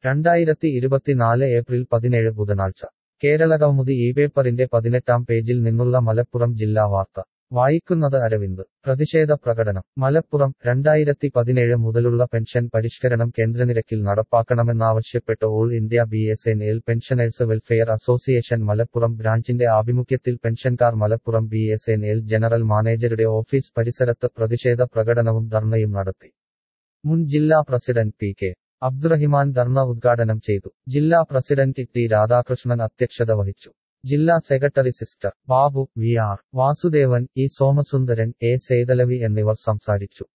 രണ്ടായിരത്തി ഇരുപത്തിനാല് ഏപ്രിൽ പതിനേഴ് ബുധനാഴ്ച കേരളകൗമുദി ഈ പേപ്പറിന്റെ പതിനെട്ടാം പേജിൽ നിന്നുള്ള മലപ്പുറം ജില്ലാ വാർത്ത വായിക്കുന്നത് അരവിന്ദ് പ്രതിഷേധ പ്രകടനം മലപ്പുറം രണ്ടായിരത്തി പതിനേഴ് മുതലുള്ള പെൻഷൻ പരിഷ്കരണം കേന്ദ്രനിരക്കിൽ നടപ്പാക്കണമെന്നാവശ്യപ്പെട്ട് all India B S N L pensioners welfare association Malappuram ബ്രാഞ്ചിന്റെ ആഭിമുഖ്യത്തിൽ പെൻഷൻകാർ Malappuram B S N L general മാനേജരുടെ ഓഫീസ് പരിസരത്ത് പ്രതിഷേധ പ്രകടനവും ധർണയും നടത്തി മുൻ ജില്ലാ president P K Abdurahiman dharna ഉദ്ഘാടനം ചെയ്തു ജില്ലാ പ്രസിഡന്റ് ടി രാധാകൃഷ്ണൻ അധ്യക്ഷത വഹിച്ചു ജില്ലാ secretary sister Babu V R Vasudevan E Somasundaran A Sethalavi എന്നിവർ സംസാരിച്ചു